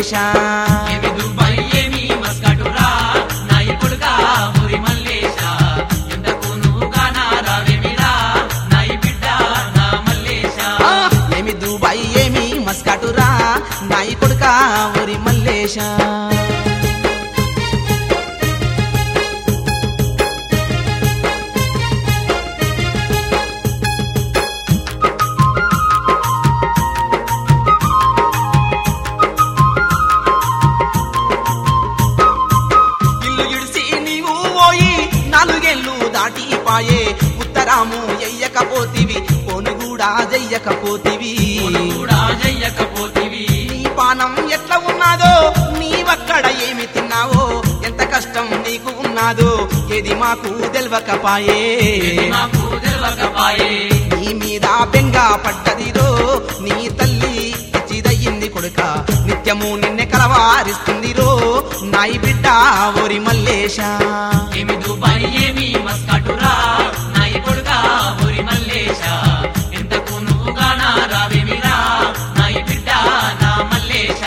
మల్లేశ ఏమి దుబాయ్ ఏమి మస్కటురా నాయకుడుగా ఊరి మల్లేశ ఎంతకు నువ్వు గానా రావేమిరా నాయి బిడ్డ నా మల్లేశ ఆ, ఏమి దుబాయ్ ఏమి మస్కాటురా నాయి కొడుక ఊరి మల్లేశ ఇల్లు ఇడిసి నీవు పోయి నాలుగేళ్ళు దాటిపాయే ఉత్తరాము ఎయ్యకపోతివి పోను కూడా జయ్యకపోతివి కూడా చెయ్యకపోతివి నీ పానం ఎట్లా ఉన్నదో నీవక్కడ ఏమి తిన్నావో ఎంత కష్టం నీకు ఉన్నదో ఏది మాకు తెలవకపాయే ఇది మాకు తెలవకపాయే నీ మీద బెంగ పడ్డదిరో నీ తల్లి చిదయ్యింది కొడుక నిత్యము నిన్నే కలవారిస్తుందిరో నాయి బిడ్డ ఓరి మల్లేశ ఏమి దుబాయ్ ఏమి మస్కటురా నాయకుడుగా ఊరి మల్లేశ ఎంతకు నువ్వు గానా రావేమిరా నాయి బిడ్డ నా మల్లేశ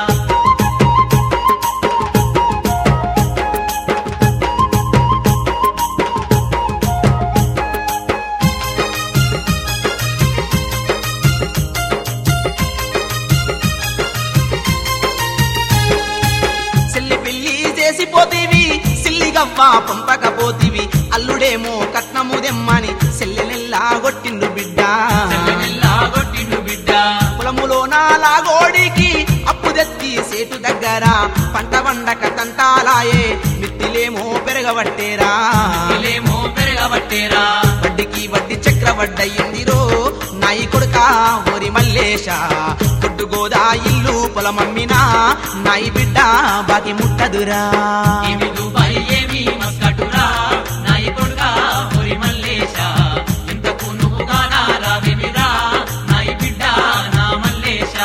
సిల్లి పిల్లి చేసిపోతీవి సిల్లిగవ్వ పంపకపోతివి అల్లుడేమో కట్నము దెమ్మని సెల్లెనెల్లా కొట్టిండు బిడ్డ చెల్లెమెల్లా కొట్టిండు బిడ్డ పొలములో నాలాగోడికి అప్పు తెచ్చి సేటు దగ్గర పంట వండక తంటాలాయే మిత్తిలేమో పెరగబట్టేరా ఇలేమో పెరగబట్టేరా వడ్డీకి వడ్డీ చక్రవడ్డయ్యిందిరో నాయి కొడుక ఓరి మల్లేశ కొట్టు గోదా ఇల్లు పొలమమ్మినా నాయి బిడ్డ బాకి ముట్టదురా ఏమి దుబాయ్ ఏమి మస్కటురా నాయకుడుగా ఊరి మల్లేశ ఎంతకు నువ్వు గానా రావేమిరా నాయి బిడ్డ నా మల్లేశ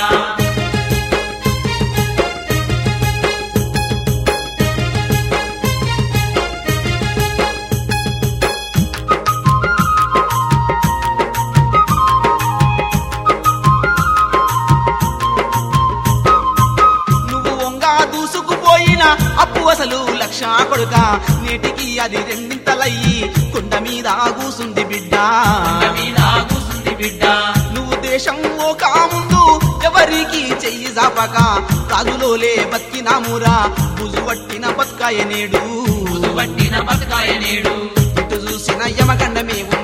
నువ్వు వంగా దూసుకుపోయిన అప్పు అసలు లక్ష కొడుక నేటికి అది రెండింతలయ్యి కొండ మీద కూసుంది బిడ్డ కొండ మీద కూసుంది బిడ్డ నువ్వు దేశం ఓ కాముందు ఎవరికి చెయ్యి జాపక రాజులోలే బతికినామురా బుజు పట్టిన బతుకాయ నేడు పట్టిన బతకాయ నేడు ఇటు చూసిన యమగండమే